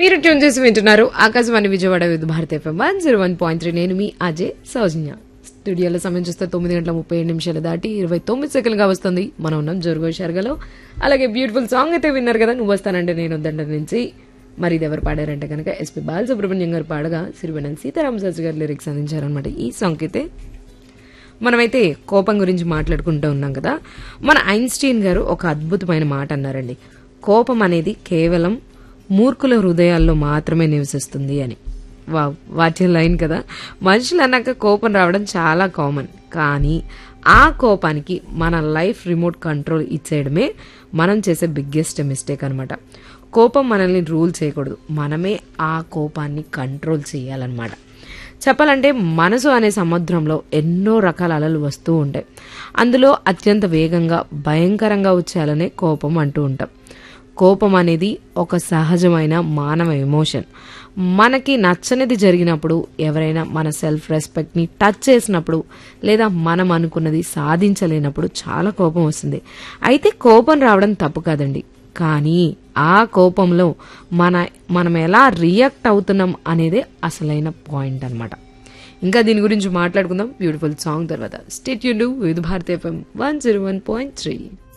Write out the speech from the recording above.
మీరు ట్యూన్ చేసి వింటున్నారు Akashvani Vijayawada with Bharat FM one zero one point three నేను మీ అజయ్ సౌజన్య స్టూడియోలో సమయం చూస్తే తొమ్మిది గంటల ముప్పై ఏడు నిమిషాలు దాటి ఇరవై తొమ్మిది సెకండ్గా వస్తుంది మనం ఉన్నాం జోరుగో షర్గలో అలాగే బ్యూటిఫుల్ సాంగ్ అయితే విన్నారు కదా నువ్వు వస్తానంటే నేను వద్దంట నుంచి మరి ఇది ఎవరు పాడారంటే కనుక ఎస్పి బాలసుబ్రహ్మణ్యం గారు పాడగా సిరివెనల్ సీతారామ శాస్త్రి గారు లిరిక్స్ అందించారనమాట ఈ సాంగ్ అయితే మనమైతే కోపం గురించి మాట్లాడుకుంటూ ఉన్నాం కదా మన ఐన్స్టీన్ గారు ఒక అద్భుతమైన మాట అన్నారండి కోపం అనేది కేవలం మూర్ఖుల హృదయాల్లో మాత్రమే నివసిస్తుంది అని వా వాటి లైన్ కదా మనుషులు అన్నాక కోపం రావడం చాలా కామన్ కానీ ఆ కోపానికి మన లైఫ్ రిమోట్ కంట్రోల్ ఇచ్చేయడమే మనం చేసే బిగ్గెస్ట్ మిస్టేక్ అనమాట కోపం మనల్ని రూల్ చేయకూడదు మనమే ఆ కోపాన్ని కంట్రోల్ చేయాలన్నమాట చెప్పాలంటే మనసు అనే సముద్రంలో ఎన్నో రకాల అలలు వస్తూ ఉంటాయి అందులో అత్యంత వేగంగా భయంకరంగా వచ్చే అలనే కోపం అంటూ ఉంటాం కోపం అనేది ఒక సహజమైన మానవ ఎమోషన్ మనకి నచ్చనిది జరిగినప్పుడు ఎవరైనా మన సెల్ఫ్ రెస్పెక్ట్ని టచ్ చేసినప్పుడు లేదా మనం అనుకున్నది సాధించలేనప్పుడు చాలా కోపం వస్తుంది అయితే కోపం రావడం తప్పు కాదండి కానీ ఆ కోపంలో మన మనం ఎలా రియాక్ట్ అవుతున్నాం అనేదే అసలైన పాయింట్ అన్నమాట ఇంకా దీని గురించి మాట్లాడుకుందాం బ్యూటిఫుల్ సాంగ్ తర్వాత స్టేట్ యూన్ with Bharat FM one zero one point three